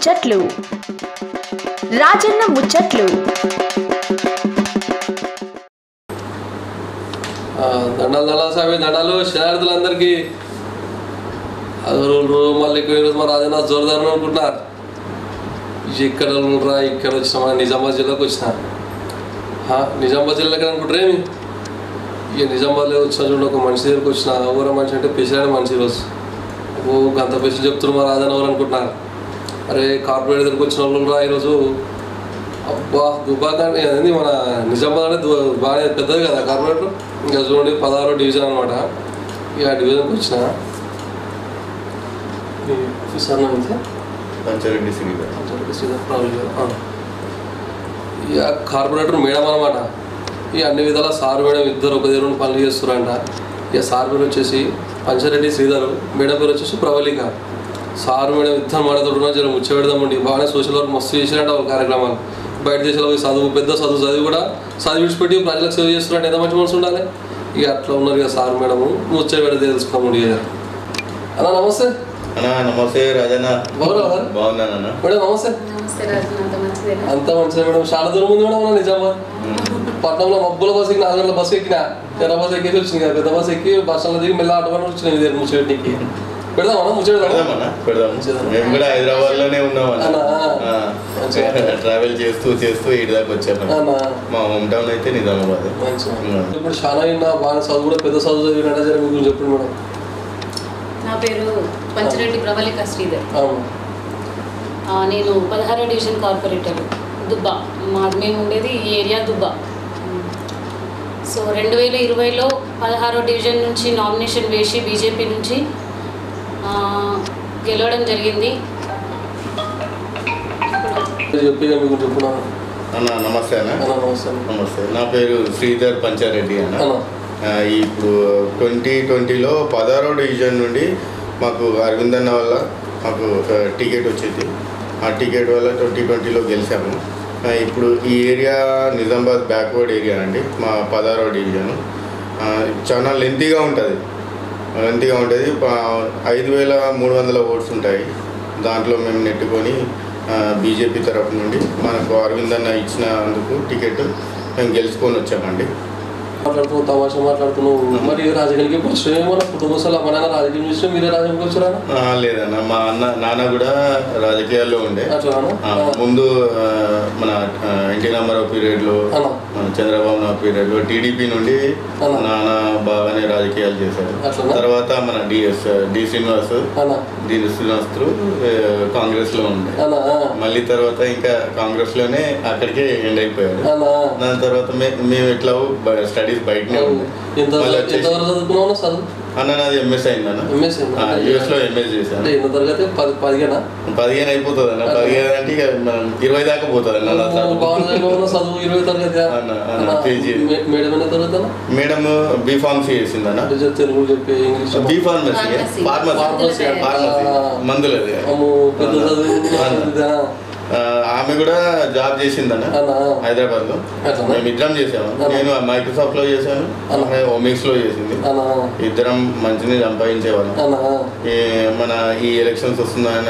ముచ్చట్లు రాజన్న ముచ్చట్లు ఆ, దండాలు దండాలు స్వామి దండాలు శరణార్థులందరికీ రోజు మళ్ళీ ఎక్కువ ఈరోజు మా రాజన్న జోరుదారు అనుకుంటున్నారు ఇక్కడ రా ఇక్కడ వచ్చిన మన నిజామాబాద్ జిల్లాకు వచ్చిన ఆ, నిజామాబాద్ జిల్లాకి అనుకుంటారు ఏమి ఇక నిజామాబాద్లో వచ్చిన చూడండి ఒక మనిషి దగ్గరికి వచ్చిన ఊర మనిషి అంటే పెసిరాని మనిషి ఈరోజు ఓ గంత పెసి చెప్తున్నారు మా రాజన్న ఎవరు అనుకుంటున్నారు అరే కార్పొరేట్ దగ్గరికి వచ్చిన వాళ్ళు రా ఈరోజు అబ్బా దుబాక్ అంటే అదేంది మన నిజామాబాద్ అంటే దు- బాగా పెద్దది కదా కార్పొరేటర్ ఇంకా చూడండి పదహారో డివిజన్ అనమాట ఇక ఆ డివిజన్కి వచ్చిన మీ ఆఫీసర్ నుంచి పంచారెడ్డి శ్రీధర్ ఇక కార్పొరేటర్ మేడం అనమాట ఇక అన్ని విధాల సార్ మేడం ఇద్దరు ఒక దగ్గర ఉండి పనులు చేస్తున్నారంట ఇక సార్ పేరు వచ్చేసి పంచారెడ్డి శ్రీధర్ మేడం పేరు వచ్చేసి ప్రవళిక సార్ మేడం ఇద్దరు మాడతోడున్నా జర ముచ్చ పెడదామండి బాగానే సోషల్ వర్క్ మస్తు చేసినట్టు వాళ్ళ కార్యక్రమాలు బయట దేశాల్లో పోయి చదువు పెద్ద చదువు చదివి కూడా చదివి విడిచిపెట్టి ప్రజలకు సేవ చేస్తున్నట్టు ఎంత మంచి మనసు ఉండాలి ఇక అట్లా ఉన్నారు ఇక సార్ మేడం ముచ్చ పెడితే తెలుసుకోమండి ఇక అన్న నమస్తే అన్నా నమస్తే రాజన్న బాగున్నారా? బాగున్నానన్నా మేడం నమస్తే నమస్తే రాజు అంత మంచిదేనా అంతా మంచిదే మేడం చాలా దూరం ఉంది మేడం మన నిజామాబాద్ పట్నంలో మబ్బుల బస్సు ఎక్కిన నాలుగు గంటల బస్సు ఎక్కిన ఎర్ర బస్సు ఎక్కేసి వచ్చింది కదా పెద్ద బస్సు ఎక్కి బస్ స్టాండ్లో దిగి మెల్ల ఆటో పని వచ్చిన ఇది ముచ్చేటికి పెడదామన్నా ముచ్చేడదామా పెడదామన్నా పెడదాం మేము కూడా హైదరాబాద్ లోనే ఉన్నామన్నా అన్నా. ఆ. మంచిగా. ట్రావెల్ చేస్తూ చేస్తూ ఇటు దాకా వచ్చామన్నా అన్నా మా హోమ్ టౌన్ అయితే నిజామాబాద్ మంచిగా ఇప్పుడు చాలా అయినా బాగా చదువు కూడా పెద్ద చదువు చదివినట్టు జర మీకు చెప్పండి మేడం నా పేరు పంచరెడ్డి ప్రవళిక శ్రీధర్ అవును. ఆ, నేను పదహారో డివిజన్ కార్పొరేటర్ దుబ్బా మా మేము ఉండేది ఈ ఏరియా దుబ్బా సో రెండు వేల ఇరవైలో పదహారో డివిజన్ నుంచి నామినేషన్ వేసి బీజేపీ నుంచి ఆ, గెలవడం జరిగింది ఇప్పుడు చెప్పి ఇక మీకు చెప్పున్నాను అన్న నమస్తే అన్న అన్న నమస్తే నమస్తే నా పేరు శ్రీధర్ పంచారెడ్డి అన్న అన్న ఆ, ఇప్పుడు ట్వంటీ ట్వంటీలో పదహారో డివిజన్ నుండి మాకు అరవింద్ అన్న వల్ల మాకు ఒక టికెట్ వచ్చింది ఆ టికెట్ వల్ల ట్వంటీ ట్వంటీలో గెలిచాము ఆ, ఇప్పుడు ఈ ఏరియా నిజామాబాద్ బ్యాక్వర్డ్ ఏరియా అండి మా పదహారో డివిజన్ ఆ, చాలా లెంతీగా ఉంటుంది లెంతీగా ఉంటుంది ప- ఐదు వేల మూడు వందల ఓట్స్ ఉంటాయి దాంట్లో మేము నెట్టుకొని బీజేపీ తరఫు నుండి మనకు అరవింద్ అన్న ఇచ్చినందుకు టికెట్ మేము గెలుచుకొని వచ్చామండి మాట్లాడుతున్నావు తమాషా మాట్లాడుతున్నావు మరి రాజకీయాలకి పరిచయం ఏమన్నా కుటుంబ సభ్యులు మా నాన్న రాజకీయం చేస్తే మీరే రాజకీయం వచ్చారా ఆ, లేదన్న మా అన్న నాన్న కూడా రాజకీయాల్లో ఉండే అట్లానా ఆ, ముందు ఆ, మన ఆ, ఎన్టీ రామారావు పీరియడ్లో అన్న మన చంద్రబాబు నాయుడు పీరియడ్లో టీడీపీ నుండి అన్న. నాన్న బాగానే రాజకీయాలు చేశారు అట్లనా? తర్వాత మన డిఎస్ డి శ్రీనివాస్ అన్న డి శ్రీనివాస్ త్రూ కాంగ్రెస్ లో ఉండే అన్న మళ్ళీ తర్వాత ఇంకా కాంగ్రెస్ లోనే అక్కడికే ఎండ్ అయిపోయాడు అన్న దాని తర్వాత మే- మేము ఎట్లా స్టడీస్ బయటనే ఉండే ఎంత మళ్ళీ ఎంత వచ్చేసి వరకు చదువుకున్నావు చదువు అన్న నాది ఎంఎస్ అయిందన్న ఎంఎస్ యూఎస్ లో ఎంఎస్ చేశాను అంటే ఎన్నో తరగతి పది పదిహేనా పదిహేను అయిపోతుంది అన్న పదిహేను అంటే ఇక మనం ఇరవై దాకా పోతుంది అన్న నా చదువు. బాగా చదువు ఇరవై తరగతి అన్న, అన్న, PG. మేడం ఎన్న తరగతి అన్న మేడం బీ ఫార్మసీ చేసిందన్న అంటే చెప్తే తెలుగు చెప్పి English B pharmacy Pharmacy. Pharmacy Pharmacy. Pharmacy ఆ. మందులది అమ్మో పెద్ద చదువు అన్న. ఆ, ఆమె కూడా జాబ్ చేసిందన్న అన్న హైదరాబాద్ లో అట్లనా? మేము ఇద్దరం చేసాము అన్న. నేను మైక్రోసాఫ్ట్ లో చేశాను అన్న. ఆమె ఒమిక్స్ లో చేసింది అన్న ఇద్దరం మంచిని సంపాదించేవాళ్ళం అన్న ఈ మన ఈ ఎలక్షన్స్ వస్తుందన్న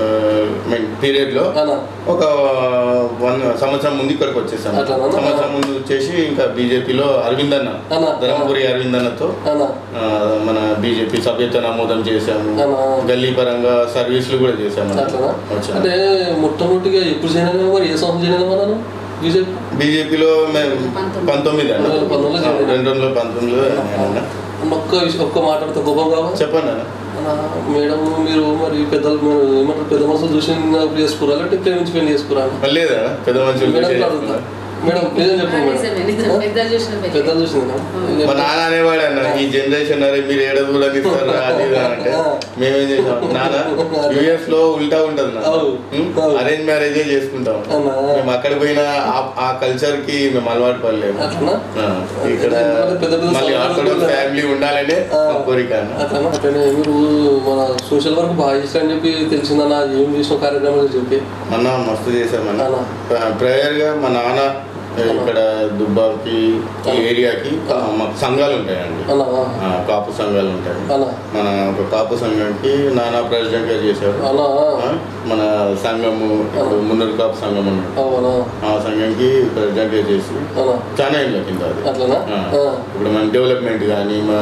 పీరియడ్ లో అన్న ఒక వన్ సంవత్సరం ముందు ఇక్కడికి వచ్చేసాను అట్లానా? సంవత్సరం ముందు వచ్చేసి ఇంకా బీజేపీలో అరవింద్ అన్న అన్న. ధర్మపురి అరవింద్ అన్నతో అన్న ఆ, మన బీజేపీ సభ్యత్వ నమోదం చేశాము అన్న. గల్లీ పరంగా సర్వీసులు కూడా చేశాము అట్లనా వచ్చాము. అంటే మొట్టమొదటిగా ఎప్పుడు చేయను మరి ఏ సంవత్సరం చేయను నన్ను బీజేపీ బీజేపీలో మేము పంతొమ్మిది. పంతొమ్మిది అన్న రెండు వేల పంతొమ్మిదిలో చేరారు. రెండు వందల పంతొమ్మిదిలో అన్న. అన్న ఒక్క విషయం ఒక్క మాట్లాడితే గొప్ప కావాలి చెప్పండి అన్న అన్న, మేడం మీరు మరి పెద్దలు మీరు ఏమంటారు పెద్ద మనుషులు చూసి చేసుకురా లేకపోతే ప్రేమించి పెళ్లి చేసుకురా లేదా పెద్ద మనుషులు మేడం చూసి అడుగుతా మేడం నిజం చెప్పండి నిజమే, నిజమే. మేడం పెద్దలు చూసిన పెళ్లి. పెద్దలు చూసింది మా నాన్న అనేవాడు అన్న ఈ జనరేషన్ అరే మీరు ఏడ కూడా ఇస్తారు అది ఇది అని అంటే మేమేం చేసాం నాన్న యుఎస్ లో ఉల్టా ఉంటది అవును. అవును. అరేంజ్ మ్యారేజే చేసుకుంటాం అవునా? మేము అక్కడ పోయిన ఆ- ఆ కల్చర్ కి మేము అలవాటు పడలేము అట్లనా ఆ, ఇక్కడ పెద్ద పెద్ద మళ్ళీ సంబంధాలు ఆర్థోడాక్స్ ఉన్నాయి. ఫ్యామిలీ ఉండాలనే ఆ. మా కోరిక అన్న అట్లనా అట్లనే మీరు మన సోషల్ వర్క్ బాగా చేస్తారని చెప్పి తెలిసిందన్న ఏం చేసిన కార్యక్రమాలు చెప్పి అన్న మస్తు చేసామన్న అన్న. ప్రేయర్ గా మా నాన్న ఇక్కడ దుబ్బాకి ఈ ఏరియాకి మాకు సంఘాలు ఉంటాయండి అన్న ఆ, కాపు సంఘాలు ఉంటాయి అన్న ఆ మన ఒక కాపు సంఘానికి నానా ప్రెసిడెంట్గా చేశారు అవునా ఆ, మన సంఘము ఇప్పుడు మున్నూరు కాపు సంఘం ఉన్నాడు అవునా ఆ సంఘంకి ప్రెసిడెంట్గా చేసి అవునా చాలా ఏళ్ళ కింద అది అట్లనా ఆ. ఆ. ఇప్పుడు మన డెవలప్మెంట్ కానీ మా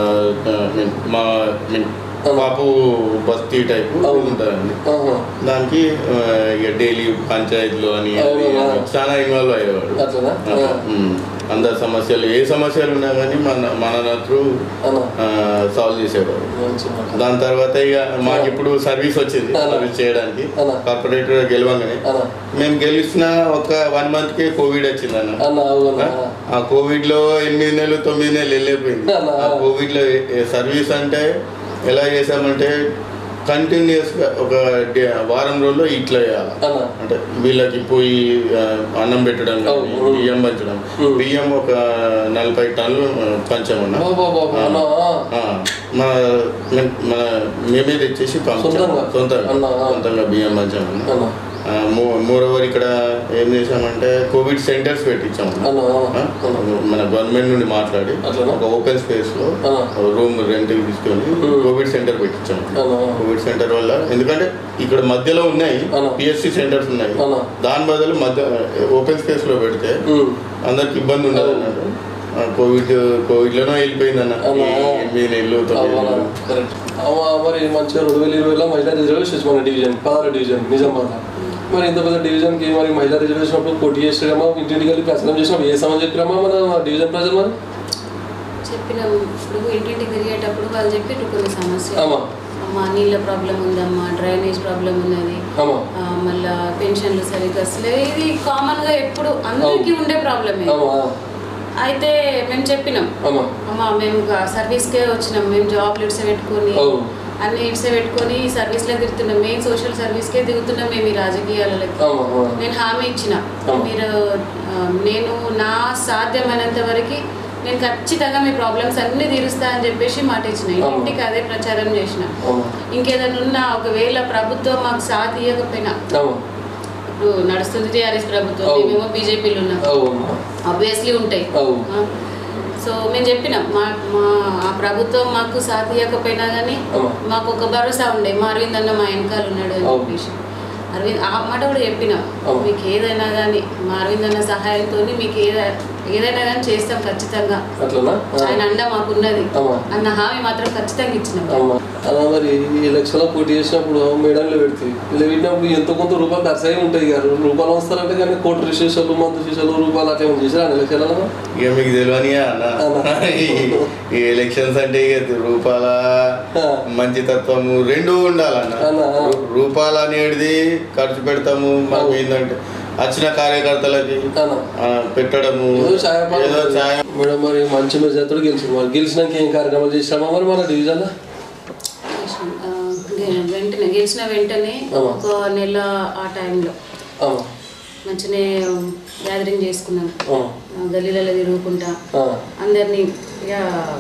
మా పాపు బస్తీ టైపు అవును. ఉంటుందండి ఆహా. దానికి ఆ, ఇక డైలీ పంచాయతీలు అని అవి అవునా. అని చాలా ఇన్వాల్వ్ అయ్యేవాడు అట్లనా అట్లా. ఆ. ఉమ్. అందరి సమస్యలు ఏ సమస్యలు ఉన్నా కానీ మన మన త్రూ అవునా సాల్వ్ చేసేవాడు మంచి మాట. దాని తర్వాత ఇక మాకు ఇప్పుడు సర్వీస్ వచ్చింది అవునా. సర్వీస్ చేయడానికి అవునా. కార్పొరేటర్ గెలవంగానే అవునా మేము గెలిచిన ఒక వన్ మంత్ కి కోవిడ్ వచ్చింది అన్న అన్న అవునా ఆ కోవిడ్ లో ఎనిమిది నెలలు తొమ్మిది నెలలు వెళ్ళిపోయింది అలా. ఆ కోవిడ్ లో సర్వీస్ అంటే ఎలా చేసామంటే కంటిన్యూస్ గా ఒక డే- వారం రోజుల్లో ఇట్లా చేయాలి అన్న అంటే వీళ్ళకి పోయి ఆ, అన్నం పెట్టడం కానీ అవును. బియ్యం పంచడం ఉం. బియ్యం ఒక నలభై టన్నులు ఆ, పంచామన్నా బాబా బాబా అన్న ఆ, మన మన- మన మేమే తెచ్చేసి పంపించాము సొంతంగా? సొంతంగా అన్నా. సొంతంగా బియ్యం పంచామన్నా అన్న మోర్ ఓవర్ ఇక్కడ ఏం చేసామంటే కోవిడ్ సెంటర్స్ పెట్టించాము అన్న ఆ, మన గవర్నమెంట్ నుండి మాట్లాడి అట్లనా? ఒక ఓపెన్ స్పేస్ లో ఆ. రూమ్ రెంట్ తీసుకొని ఉం. కోవిడ్ సెంటర్ పెట్టించాము అన్న కోవిడ్ సెంటర్ వల్ల ఎందుకంటే ఇక్కడ మధ్యలో ఉన్నాయి అవునా. పిఎస్సి సెంటర్స్ ఉన్నాయి అవునా. దాని బదులు మధ్య ఓపెన్ స్పేస్ లో పెడితే ఉమ్. అందరికి ఇబ్బంది ఉండదు అన్నట్టు ఆ, కోవిడ్ కోవిడ్ లోనే వెళ్ళిపోయింది అన్న అవునా. ఈ ఎనిమిది నెలలు తొమ్మిది అవునా నెలలు కరెక్ట్ అవ్వ మరి మంచిగా రెండు వేల ఇరవైలో మహిళా రిజర్వేషన్ మన డివిజన్ పదహారు డివిజన్ నిజామాబాద్ మరి ఇంత పెద్ద డివిజన్కి మరి మహిళా రిజర్వేషన్ అప్పుడు పోటీ చేసామా ఇంటింటికి వెళ్ళి ప్రచారం చేసినాం ఏ సమయం చెప్పినామా మన డివిజన్ ప్రజలు మరి చెప్పినాం ఇప్పుడు ఇంటింటికి తిరిగేటప్పుడు వాళ్ళు చెప్పిట్టు కొన్ని సమస్యలు ఆమా అమ్మా నీళ్ళ ప్రాబ్లం ఉందమ్మా డ్రైనేజ్ ప్రాబ్లం ఉన్నది ఆమా ఆ, మళ్ళా పెన్షన్లు సరిగ్గా అసలే ఇది కామన్ గా ఎప్పుడు అందరికీ ఉండే ప్రాబ్లమే ఆమా అయితే మేము చెప్పినాం ఆమా అమ్మా మేము సర్వీస్కే వచ్చినాం మేము జాబ్ ఇడ్సే పెట్టుకొని అవును. అన్ని ఇడ్సే పెట్టుకొని సర్వీస్లో దిగుతున్నాం మెయిన్ సోషల్ సర్వీస్కే దిగుతున్నాం మేము ఈ రాజకీయాలకి ఆమా ఆమా నేను హామీ ఇచ్చిన అవును. మీరు ఆ, నేను నా సాధ్యమైనంత వరకు నేను ఖచ్చితంగా మీ ప్రాబ్లమ్స్ అన్ని తీరుస్తా అని చెప్పేసి మాట ఇచ్చిన అవును. ఇంటికి అదే ప్రచారం చేసిన ఆమా ఇంకేదైనా ఉన్నా ఒకవేళ ప్రభుత్వం మాకు సాథ్ ఇవ్వకపోయినా ఆమా ఇప్పుడు నడుస్తుంది టీఆర్ఎస్ ప్రభుత్వం అవును. మేమేమో బీజేపీలో ఉన్నాం అవును ఆబ్వియస్లీ ఉంటాయి అవును. ఆ, సో మేము చెప్పినాం మా మా ఆ ప్రభుత్వం మాకు సాథ్ ఇవ్వకపోయినా కానీ అవును. మాకు ఒక భరోసా ఉండే మా అరవింద్ అన్న మా వెనకాల ఉన్నాడు అని అవును. చెప్పేసి అరవింద్ ఆ మాట కూడా చెప్పినాం అవును. మీకు ఏదైనా కానీ మా అరవింద్ అన్న సహాయంతో మీకు ఏదైనా ఏదైనా కానీ చేస్తాం ఖచ్చితంగా అట్లనా ఆ. ఆయన అండ మాకున్నది అవునా. అన్న హామీ మాత్రం ఖచ్చితంగా ఇచ్చినాం అమ్మా అలా మరి ఈ ఎలక్షన్లో పోటీ చేసినప్పుడు మేడంలో పెడుతుంది ఇలా పెట్టినప్పుడు ఎంతో కొంత రూపాయలు ఖర్చు అయి ఉంటాయి గారు రూపాయలు వస్తారంటే కానీ కోటి రిజిస్ట్రేషన్లు మందు శిష్యులు రూపాయలు అట్లా ఏమైనా చేశారా ఎలక్షన్లలో ఇక మీకు తెలియనియా అన్న అన్న. ఈ- ఈ ఎలక్షన్స్ అంటే ఇక రూపాల ఆ. మంచితత్వము రెండు ఉండాలన్న అన్న. రూ- రూపాయలు అనేది ఖర్చు పెడతాము మనం అవును. ఏంటంటే వచ్చిన కార్యకర్తలకి అన్న. ఆ, పెట్టడము ఏదో ఛాయ ఏదో ఛాయ మేడం మరి మంచి మెజార్టీతో గెలిచింది మరి గెలిచినాక ఏం కార్యక్రమాలు చేసినామా మరి మన డివిజన్లో చేసినాం. ఆ, గె- వెంటనే గెలిచిన వెంటనే అవునా. ఒక నెల ఆ టైంలో అమ్మా మంచిగానే గ్యాదరింగ్ చేసుకున్నాం అమ్మా ఆ, గల్లీలలో తిరుగుకుంటా ఆ. అందరినీ ఇక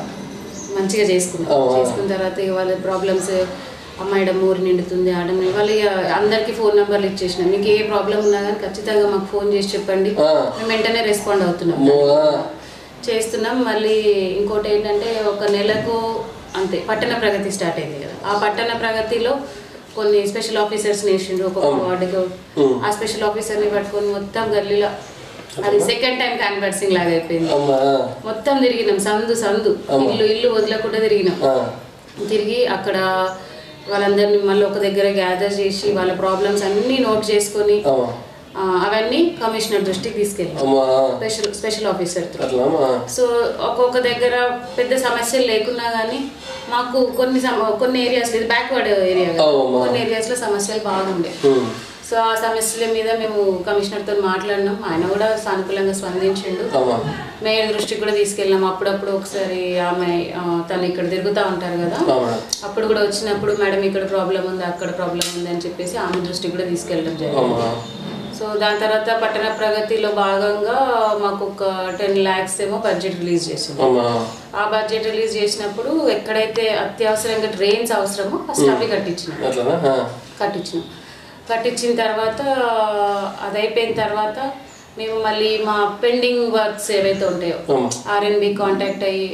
మంచిగా చేసుకున్నాం అవునా. చేసుకున్న తర్వాత ఇక వాళ్ళ ప్రాబ్లమ్స్ అమ్మాయిడ ఊరు నిండుతుంది ఆడ వాళ్ళు ఇక అందరికీ ఫోన్ నెంబర్లు ఇచ్చేసినాం మీకు ఏ ప్రాబ్లం ఉన్నా కానీ ఖచ్చితంగా మాకు ఫోన్ చేసి చెప్పండి ఆ. మేము వెంటనే రెస్పాండ్ అవుతున్నాం అమ్మో, ఆ. చేస్తున్నాం మళ్ళీ ఇంకోటి ఏంటంటే ఒక నెలకు అంతే పట్టణ ప్రగతి స్టార్ట్ అయింది కదా ఆ పట్టణ ప్రగతిలో కొన్ని స్పెషల్ ఆఫీసర్స్ వేసిండ్రు ఒక్కొక్క అవును. వార్డుకు ఉం. ఆ స్పెషల్ ఆఫీసర్ని పట్టుకొని మొత్తం గల్లీలో అది సెకండ్ టైం క్యాన్వర్సింగ్ లాగా అయిపోయింది అమ్మా మొత్తం తిరిగినాం సందు సందు అవునా. ఇల్లు ఇల్లు వదలకుండా తిరిగినాం ఆ. తిరిగి అక్కడ వాళ్ళందరినీ మళ్ళీ ఒక దగ్గర గ్యాదర్ చేసి వాళ్ళ ప్రాబ్లమ్స్ అన్నీ నోట్ చేసుకొని అమ్మా ఆ, అవన్నీ కమిషనర్ దృష్టికి తీసుకెళ్ళాం అమ్మా స్పెషల్ స్పెషల్ ఆఫీసర్తో అట్లా అమ్మా సో ఒక్కొక్క దగ్గర పెద్ద సమస్యలు లేకున్నా కానీ మాకు కొన్ని సమ- కొన్ని ఏరియాస్ ఇది బ్యాక్వర్డ్ ఏరియా కదా. అవునమ్మా. కొన్ని ఏరియాస్లో సమస్యలు బాగుండే ఉం. సో ఆ సమస్యల మీద మేము కమిషనర్తో మాట్లాడినాం ఆయన కూడా సానుకూలంగా స్పందించిండు అమ్మా మేయర్ దృష్టికి కూడా తీసుకెళ్ళాం అప్పుడప్పుడు ఒకసారి ఆమె ఆ, తను ఇక్కడ తిరుగుతూ ఉంటారు కదా అవునా అప్పుడు కూడా వచ్చినప్పుడు మేడం ఇక్కడ ప్రాబ్లం ఉంది అక్కడ ప్రాబ్లం ఉంది అని చెప్పేసి ఆమె దృష్టికి కూడా తీసుకెళ్ళడం జరిగింది అమ్మా సో దాని తర్వాత పట్టణ ప్రగతిలో భాగంగా మాకు ఒక టెన్ ల్యాక్స్ ఏమో బడ్జెట్ రిలీజ్ చేసింది అమ్మా ఆ బడ్జెట్ రిలీజ్ చేసినప్పుడు ఎక్కడైతే అత్యవసరంగా డ్రైన్స్ అవసరమో ఫస్ట్ అవి కట్టించినాం అట్లనా ఆ. కట్టించినాం కట్టించిన తర్వాత అది అయిపోయిన తర్వాత మేము మళ్ళీ మా పెండింగ్ వర్క్స్ ఏవైతే ఉంటాయో అమ్మా ఆర్ఎన్బి కాంటాక్ట్ అయ్యి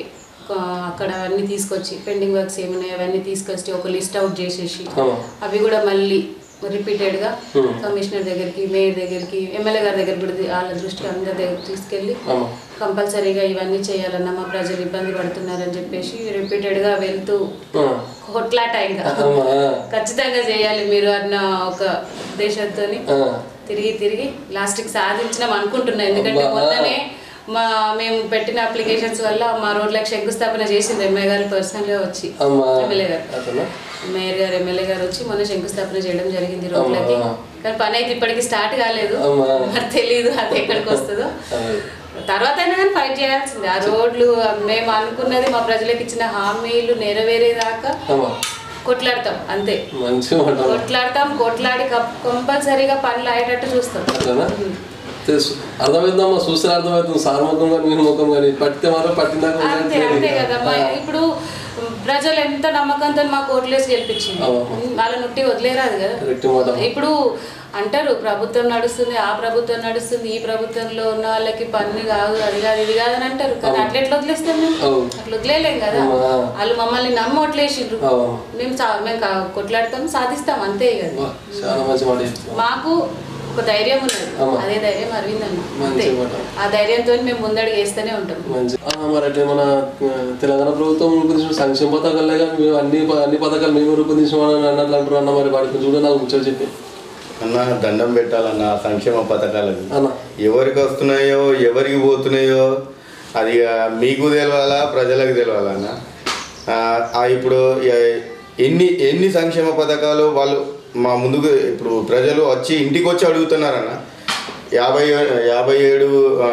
ఆ, అక్కడ అన్నీ తీసుకొచ్చి పెండింగ్ వర్క్స్ ఏమున్నాయి అవన్నీ తీసుకొచ్చి ఒక లిస్ట్ అవుట్ చేసేసి అమ్మా అవి కూడా మళ్ళీ రిపీటెడ్గా Hmm. కమిషనర్ దగ్గరికి మేయర్ దగ్గరికి ఎమ్మెల్యే గారి దగ్గర కూడా తీ- వాళ్ళ దృష్టికి అందరి దగ్గర తీసుకెళ్ళి అమ్మా కంపల్సరీగా ఇవన్నీ చేయాలన్నా మా ప్రజలు ఇబ్బంది పడుతున్నారని చెప్పేసి రిపీటెడ్గా వెళ్తూ ఆ. కొట్లాట ఇంకా అమ్మా ఖచ్చితంగా చేయాలి మీరు అన్న ఒక ఉద్దేశంతో ఆ. తిరిగి తిరిగి లాస్ట్కి సాధించినాం అనుకుంటున్నా ఎందుకంటే అబ్బా. మొన్ననే మా మేము పెట్టిన అప్లికేషన్స్ వల్ల మా రోడ్లకు శంకుస్థాపన చేసింది ఎమ్మెల్యే గారు పర్సనల్గా వచ్చి అమ్మా ఎమ్మెల్యే గారు అతనా మేయర్ గారు ఎమ్మెల్యే గారు వచ్చి మొన్న శంకుస్థాపన చేయడం జరిగింది రోడ్లకి అమ్మా. కానీ పని అయితే ఇప్పటికి స్టార్ట్ కాలేదు అమ్మా. మరి తెలియదు అది ఎక్కడికి వస్తుందో అదే. తర్వాత అయినా కానీ ఫైట్ చేయాల్సింది ఆ రోడ్లు మేము అనుకున్నది మా ప్రజలకు ఇచ్చిన హామీలు నెరవేరేదాకా అమ్మా కొట్లాడతాం అంతే మంచి మాట కొట్లాడతాం కొట్లాడి కంపల్సరీగా పనులు అయ్యేటట్టు చూస్తాం అట్లనా తెలుసు అర్థమవుతుందమ్మా చూస్తే అర్థమవుతుంది సార్ ముఖం కానీ మీ ముఖం కానీ పట్టితే మాత్రం పట్టిందాక అంతే అంతే కదా మా- ఇప్పుడు ప్రజలు ఎంత నమ్మకంతో మాకు ఓట్లేసి గెలిపించింది అవును. వాళ్ళ నుట్టి వదిలేరాదు కదా కరెక్ట్ మాట ఇప్పుడు అంటారు ప్రభుత్వం నడుస్తుంది ఆ ప్రభుత్వం నడుస్తుంది ఈ ప్రభుత్వంలో ఉన్న వాళ్ళకి పన్ను కాదు అది కాదు ఇది కాదు అని అంటారు కానీ అట్లా ఎట్లా వదిలేస్తాం మేము అవును. అట్లా వదిలేలేం కదా అమ్మా. వాళ్ళు మమ్మల్ని నమ్మి ఓట్లేసిండ్రు అవును. మేము సా- మేము కా- కొట్లాడతాం సాధిస్తాం అంతే కదా వా, చాలా మంచి మాట చెప్తున్నావు. మాకు ఒక ధైర్యం ఉన్నది అమ్మా. అదే ధైర్యం అరవింద్ అన్న అంతే మంచి మాట. ఆ ధైర్యంతో మేము ముందడుగు వేస్తూనే ఉంటాం మంచి ఆ, మరి అంటే మన ఆ, తెలంగాణ ప్రభుత్వం రూపొందించిన సంక్షేమ పథకాలే కానీ మేము అన్ని ప- అన్ని పథకాలు మేము రూపొందించామని అన్నట్లు అంటారు అన్న మరి వాడి గురించి కూడా నాకు ముచ్చట చెప్పి అన్న దండం పెట్టాలన్న ఆ సంక్షేమ పథకాలకి అన్న ఎవరికి వస్తున్నాయో ఎవరికి పోతున్నాయో అది ఇక మీకు తెలవాలా ప్రజలకు తెలవాలా అన్న ఆ, ఆ ఇప్పుడు ఎ- ఎన్ని ఎన్ని సంక్షేమ పథకాలు వాళ్ళు మా ముందుకు ఇప్పుడు ప్రజలు వచ్చి ఇంటికి వచ్చి అడుగుతున్నారన్న యాభై యాభై ఏడు ఆ,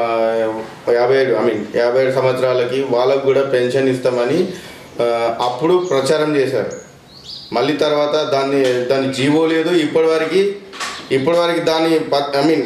యాభై ఏడు ఐ మీన్ యాభై ఏడు సంవత్సరాలకి వాళ్ళకు కూడా పెన్షన్ ఇస్తామని ఆ, అప్పుడు ప్రచారం చేశారు మళ్ళీ తర్వాత దాన్ని దాని జీవో లేదు ఇప్పటివరకు ఇప్పటివరకు దాని ఐ మీన్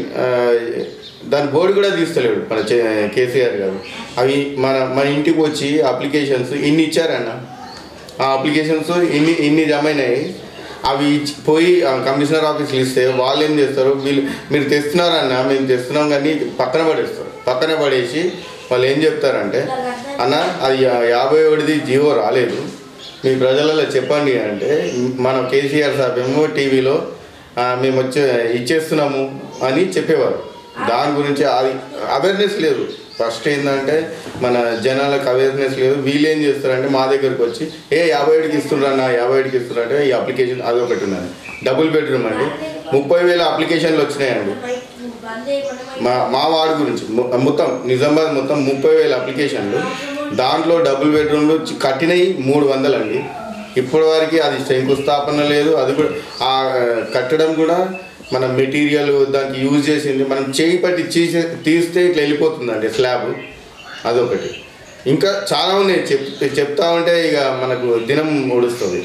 దాని బోర్డు కూడా తీస్తలేడు మన చే- కేసీఆర్ గారు అవి మన మన ఇంటికి వచ్చి అప్లికేషన్స్ ఇన్ని ఇచ్చారన్న ఆ అప్లికేషన్స్ ఇన్ని ఇన్ని జమ అయినాయి అవి ఇచ్చి- పోయి ఆ కమిషనర్ ఆఫీస్కి ఇస్తే వాళ్ళు ఏం చేస్తారు వీళ్ళు మీరు తెస్తున్నారన్న మేము తెస్తున్నాం కానీ పక్కన పడేస్తారు పక్కన పడేసి వాళ్ళు ఏం చెప్తారంటే అన్న అది యా- యాభై ఒకటిది జీవో రాలేదు మీ ప్రజలలో చెప్పండి అంటే మన కేసీఆర్ సాబ్ ఏమో టీవీలో ఆ, మేము వచ్చే ఇచ్చేస్తున్నాము అని చెప్పేవారు దాని గురించి అది అవేర్నెస్ లేదు ఫస్ట్ ఏంటంటే మన జనాలకు అవేర్నెస్ లేదు వీళ్ళు ఏం చేస్తారంటే మా దగ్గరికి వచ్చి ఏ యాభై ఏడుకి ఇస్తున్నారన్న యాభై ఏడుకి ఇస్తున్నారంటే ఈ అప్లికేషన్ అది ఒకటి ఉన్నది డబుల్ బెడ్రూమ్ అండి ముప్పై వేల అప్లికేషన్లు వచ్చినాయండి మా మా వార్డు గురించి మొ- మొత్తం నిజామాబాద్ మొత్తం ముప్పై వేల అప్లికేషన్లు దాంట్లో డబుల్ బెడ్రూమ్లు చి- కట్టినవి మూడు వందలు అండి ఇప్పటి వరకు అది శంకుస్థాపన లేదు అది కూడా ఆ కట్టడం కూడా మన మెటీరియల్ దానికి యూజ్ చేసింది మనం చేయి పట్టి తీసే తీస్తే ఇట్లా వెళ్ళిపోతుందండి స్లాబ్ అదొకటి ఇంకా చాలా ఉన్నాయి చెప్ చెప్తా ఉంటే ఇక మనకు దినం ఓడుస్తుంది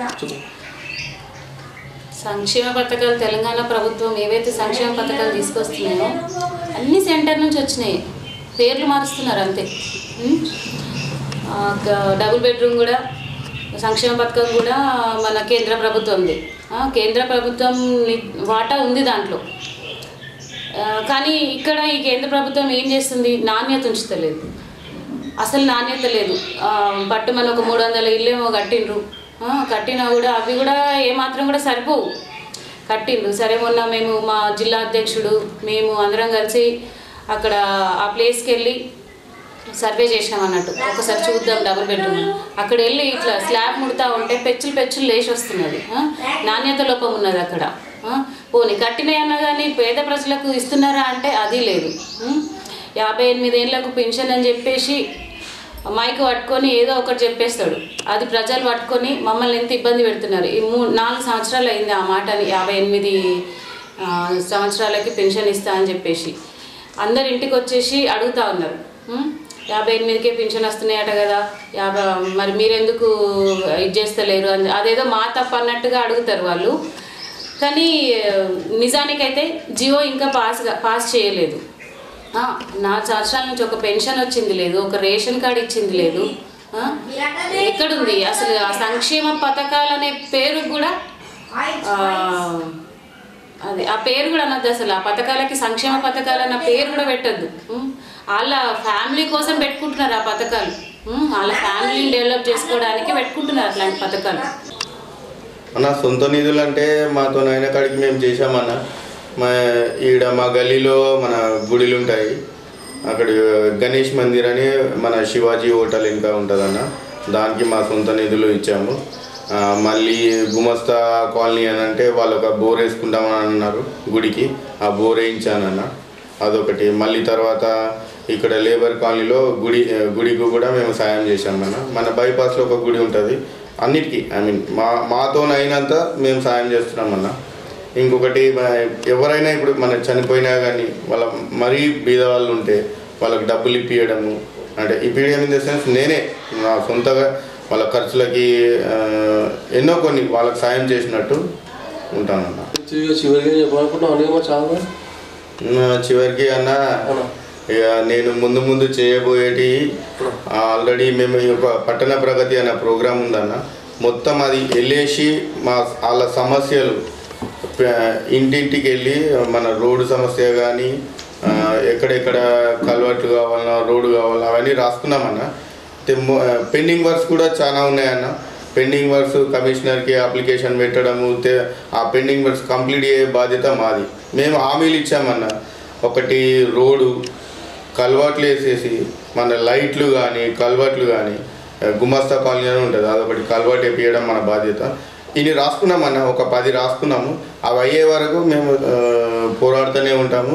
సంక్షేమ పథకాలు తెలంగాణ ప్రభుత్వం ఏవైతే సంక్షేమ పథకాలు తీసుకొస్తున్నాయో అన్ని సెంటర్ నుంచి వచ్చినాయి పేర్లు మారుస్తున్నారు అంతే ఉం? ఆ, గ- డబుల్ బెడ్రూమ్ కూడా సంక్షేమ పథకం కూడా మన కేంద్ర ప్రభుత్వంది ఆ, కేంద్ర ప్రభుత్వం ని- వాటా ఉంది దాంట్లో ఆ, కానీ ఇక్కడ ఈ కేంద్ర ప్రభుత్వం ఏం చేస్తుంది నాణ్యత ఉంచుతలేదు అసలు నాణ్యత లేదు ఆ, పట్టు మన ఒక మూడు వందల ఇల్లేమో కట్టిండ్రు ఆ, కట్టినా కూడా అవి కూడా ఏమాత్రం కూడా సరిపోవు కట్టిండ్రు సరే మొన్న మేము మా జిల్లా అధ్యక్షుడు మేము అందరం కలిసి అక్కడ ఆ ప్లేస్కి వెళ్ళి సర్వే చేసినాం అన్నట్టు ఒకసారి చూద్దాం డబుల్ బెడ్రూమ్ అక్కడ వెళ్ళి ఇట్లా స్లాబ్ ముడతా ఉంటే పెచ్చులు పెచ్చులు లేచి వస్తున్నది ఆ? నాణ్యత లోపం ఉన్నది అక్కడ ఆ? పోనీ కట్టినాయన్నా కానీ పేద ప్రజలకు ఇస్తున్నారా అంటే అది లేదు ఉం? యాభై ఎనిమిది ఏళ్ళకు పెన్షన్ అని చెప్పేసి మైక్ పట్టుకొని ఏదో ఒకటి చెప్పేస్తాడు అది ప్రజలు పట్టుకొని మమ్మల్ని ఎంత ఇబ్బంది పెడుతున్నారు ఈ మూ నాలుగు సంవత్సరాలు అయింది ఆ మాటని యాభై ఎనిమిది ఆ, సంవత్సరాలకి పెన్షన్ ఇస్తా అని చెప్పేసి అందరు ఇంటికి వచ్చేసి అడుగుతా ఉన్నారు ఉం? యాభై ఎనిమిదికే పెన్షన్ వస్తున్నాయట కదా యాభై మరి మీరెందుకు ఇది చేస్తలేరు అని అదేదో మా తప్ప అన్నట్టుగా అడుగుతారు వాళ్ళు కానీ ఆ, నిజానికైతే జియో ఇంకా పాస్ పాస్ చేయలేదు ఆ, నాలుగు సంవత్సరాల నుంచి ఒక పెన్షన్ వచ్చింది లేదు ఒక రేషన్ కార్డు ఇచ్చింది లేదు ఆ, ఎక్కడుంది అసలు ఆ సంక్షేమ పథకాలు అనే పేరు కూడా ఆ, అది ఆ పేరు కూడా అనద్దు అసలు ఆ పథకాలకి సంక్షేమ పథకాలు అన్న పేరు కూడా పెట్టద్దు వాళ్ళ ఫ్యామిలీ కోసం పెట్టుకుంటున్నారు ఆ పథకాలు ఉమ్, వాళ్ళ ఫ్యామిలీని డెవలప్ చేసుకోవడానికి పెట్టుకుంటున్నారు అట్లాంటి పథకాలు అన్న సొంత నిధులు అంటే మాతో అయిన కాడికి మేము చేసామన్న మా ఈడ మా గల్లీలో మన గుడిలు ఉంటాయి అక్కడ గణేష్ మందిర్ అని మన శివాజీ హోటల్ ఇంకా ఉంటుందన్న దానికి మా సొంత నిధులు ఇచ్చాము ఆ, మళ్ళీ గుమస్తా కాలనీ అని అంటే వాళ్ళు ఒక బోర్ వేసుకుంటామని అన్నారు గుడికి ఆ బోర్ వేయించానన్న అదొకటి మళ్ళీ తర్వాత ఇక్కడ లేబర్ కాలనీలో గుడి గుడికి కూడా మేము సాయం చేశామన్న మన బైపాస్లో ఒక గుడి ఉంటుంది అన్నిటికీ ఐ మీన్ మా మాతోనైనంత మేము సాయం చేస్తున్నామన్న ఇంకొకటి మన- ఎవరైనా ఇప్పుడు మన చనిపోయినా కానీ వాళ్ళ మరీ బీద వాళ్ళు ఉంటే వాళ్ళకి డబ్బులు ఇప్పియడము అంటే ఇప్పియడం ఇన్ ద సెన్స్ నేనే నా సొంతగా వాళ్ళ ఖర్చులకి ఆ, ఎన్నో కొన్ని వాళ్ళకి సాయం చేసినట్టు ఉంటానన్న చివరిగా చివరిగా చెప్పాలనుకుంటున్నావు అనేమో చాలా నా చివరికి అన్న అవునా? ఇక నేను ముందు ముందు చేయబోయేటి ఆల్రెడీ మేము ఈ యొక్క పట్టణ ప్రగతి అనే ప్రోగ్రాం ఉందన్న మొత్తం అది వెళ్ళేసి మా వాళ్ళ సమస్యలు ప- ఇంటింటికి వెళ్ళి మన రోడ్డు సమస్య కానీ ఎక్కడెక్కడ కల్వర్ట్లు కావాలన్నా రోడ్డు కావాలన్నా అవన్నీ రాసుకున్నామన్న తెమ్ము- పెండింగ్ వర్క్స్ కూడా చాలా ఉన్నాయన్న పెండింగ్ వర్క్స్ కమిషనర్కి అప్లికేషన్ పెట్టడము తే- ఆ పెండింగ్ వర్క్స్ కంప్లీట్ అయ్యే బాధ్యత మాది మేము హామీలు ఇచ్చామన్న ఒకటి రోడ్డు కల్వర్ట్లు వేసేసి మన లైట్లు కానీ కల్వర్ట్లు కానీ గుమస్తా కాలనీ అని ఉంటుంది అదొకటి కల్వర్ట్ వేపించడం మన బాధ్యత ఇన్ని రాసుకున్నామన్న ఒక పది రాసుకున్నాము అవి అయ్యే వరకు మేము ఆ, పోరాడుతూనే ఉంటాము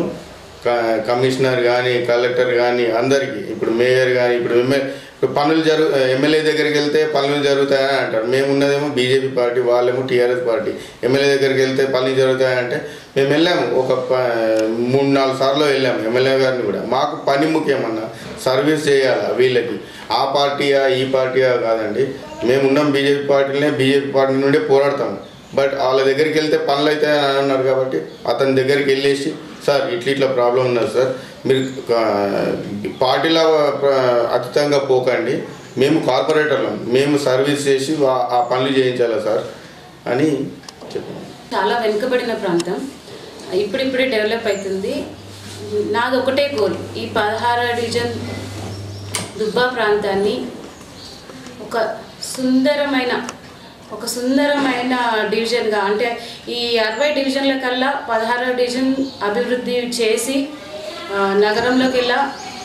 క- కమిషనర్ కానీ కలెక్టర్ కానీ అందరికీ ఇప్పుడు మేయర్ కానీ ఇప్పుడు ఎమ్మెల్యే ఇప్పుడు పనులు జరుగు ఎమ్మెల్యే దగ్గరికి వెళ్తే పనులు జరుగుతాయని అంటారు మేము ఉన్నదేమో బీజేపీ పార్టీ వాళ్ళేమో టీఆర్ఎస్ పార్టీ ఎమ్మెల్యే దగ్గరికి వెళ్తే పనులు జరుగుతాయంటే మేము వెళ్ళాము ఒక ప- మూడు నాలుగు సార్లు వెళ్ళాము ఎమ్మెల్యే గారిని కూడా మాకు పని ముఖ్యమన్నా సర్వీస్ చేయాలా వీళ్ళకి ఆ పార్టీయా ఈ పార్టీయా కాదండి మేము ఉన్నాం బీజేపీ పార్టీలనే బీజేపీ పార్టీ నుండే పోరాడతాము బట్ వాళ్ళ దగ్గరికి వెళ్తే పనులు అయితే అని అన్నారు కాబట్టి అతని దగ్గరికి వెళ్ళేసి సార్ ఇట్లా ఇట్లా ప్రాబ్లం ఉన్నది సార్ మీరు ఆ, పార్టీలో ప్ర- అతీతంగా పోకండి మేము కార్పొరేటర్లం మేము సర్వీస్ చేసి ఆ- ఆ పనులు చేయించాలా సార్ అని చెప్పాను చాలా వెనుకబడిన ప్రాంతం ఇప్పుడిప్పుడే డెవలప్ అవుతుంది నాది ఒకటే గోల్ ఈ పదహార డివిజన్ దుబ్బా ప్రాంతాన్ని ఒక సుందరమైన ఒక సుందరమైన డివిజన్గా అంటే ఈ అరవై డివిజన్ల కల్లా పదహారవ డివిజన్ అభివృద్ధి చేసి ఆ, నగరంలోకి వెళ్ళా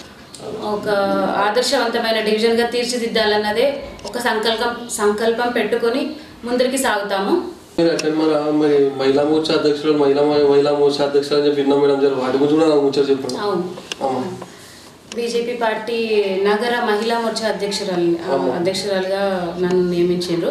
ఒక ఆదర్శవంతమైన డివిజన్గా తీర్చిదిద్దాలన్నదే ఒక సంకల్పం సంకల్పం పెట్టుకొని ముందరికి సాగుతాము మీరు అక్కడ మన మరి మహిళా మోర్చా అధ్యక్షులు మహిళా మహిళా మోర్చా అధ్యక్షులు అని చెప్పి విన్నాం మేడం జర వాటి గురించి కూడా నాకు ముచ్చట చెప్పండి అవును అమ్మా బీజేపీ పార్టీ నగర మహిళా మోర్చా అధ్యక్షురాలు అధ్యక్షురాలుగా నన్ను నియమించారు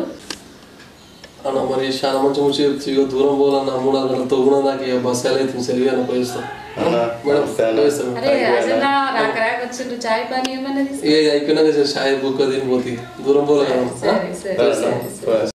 అన్న మరి చాలా మంచి మంచి ఇక దూరం పోవాలన్న మూడు వందల తొమ్మిది నాకు ఇక బస్సు ఎలా అవుతుంది సరిగా అనుభవిస్తాం అన్న, మేడం నమస్తే అన్న. నమస్తే అరే అసలు రాక రాక వచ్చిండ్రు చాయ్ పానీ ఏమన్నది ఇక అయిపోయినాక సరే షాయి బుక్ తిని పోతుంది దూరం పోలే కదా సరే సరే సరే సరే సరే